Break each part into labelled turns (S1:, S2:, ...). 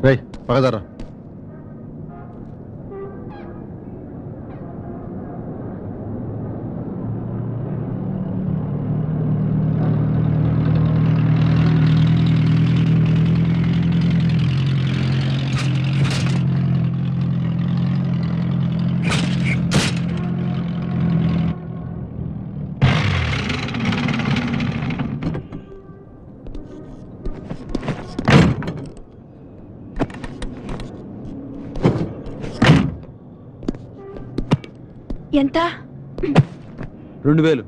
S1: రేయ్ పగదారా
S2: ఎంత
S3: రెండు వేలు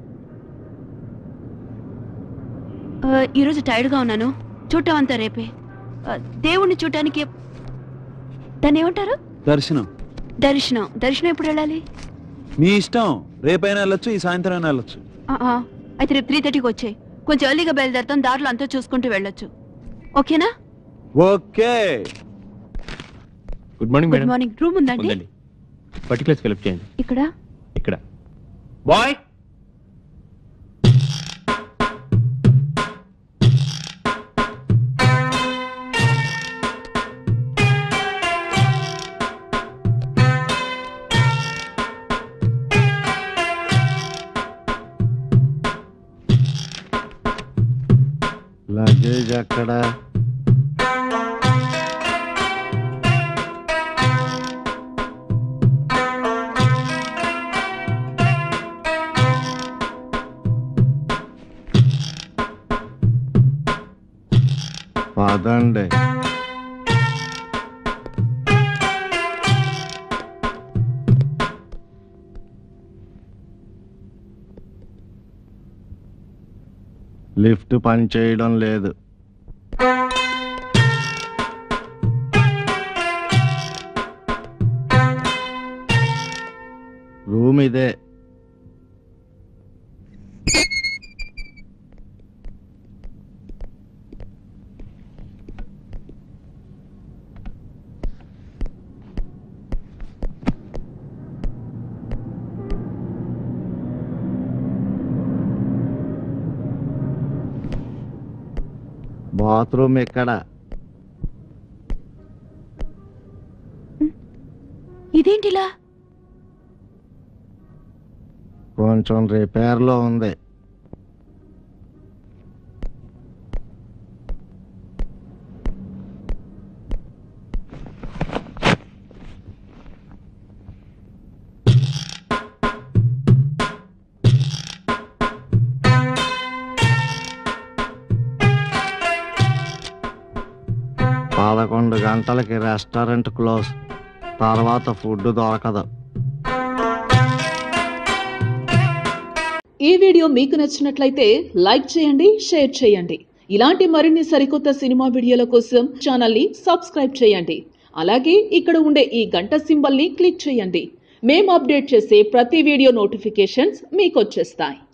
S2: ఆ, ఈరోజు టైర్డ్గా ఉన్నాను చూడటం అంతా రేపే ఆ, దేవుణ్ణి చూడటానికి దాన్ని ఏమంటారు
S3: దర్శనం
S2: దర్శనం దర్శనం ఎప్పుడు వెళ్ళాలి
S3: మీ ఇష్టం రేపైనా వెళ్ళొచ్చు ఈ సాయంత్రం అయినా వెళ్ళొచ్చు
S2: ఆ, ఆ, అయితే రేపు త్రీ థర్టీకి వచ్చాయి కొంచెం ఎర్లీగా బయలుదేరుతాం దారిలో అంతా చూసుకుంటూ వెళ్ళొచ్చు ఓకేనా
S3: okay
S4: good morning
S2: good
S4: madam
S2: morning room ఉందండి
S4: ఉందండి పర్టికులర్స్ ఫిలప్ చేయండి
S2: ఇక్కడ
S4: ఇక్కడ బాయ్
S1: లగేజ్ అక్కడ పదండి లిఫ్ట్ పని చేయడం లేదు రూమ్ ఇదే బాత్రూమ్ ఇక్కడ
S2: ఇదేంటిలా
S1: కొంచెం రిపేర్లో ఉంది పదకొండు గంటలకి రెస్టారెంట్ క్లోజ్ తర్వాత ఫుడ్ దొరకదు
S5: ఈ వీడియో మీకు నచ్చినట్లయితే లైక్ చేయండి షేర్ చేయండి ఇలాంటి మరిన్ని సరికొత్త సినిమా వీడియోల కోసం ఛానల్ని సబ్స్క్రైబ్ చేయండి అలాగే ఇక్కడ ఉండే ఈ గంట సింబల్ని క్లిక్ చేయండి మేము అప్డేట్ చేసే ప్రతి వీడియో నోటిఫికేషన్స్ మీకు వచ్చేస్తాయి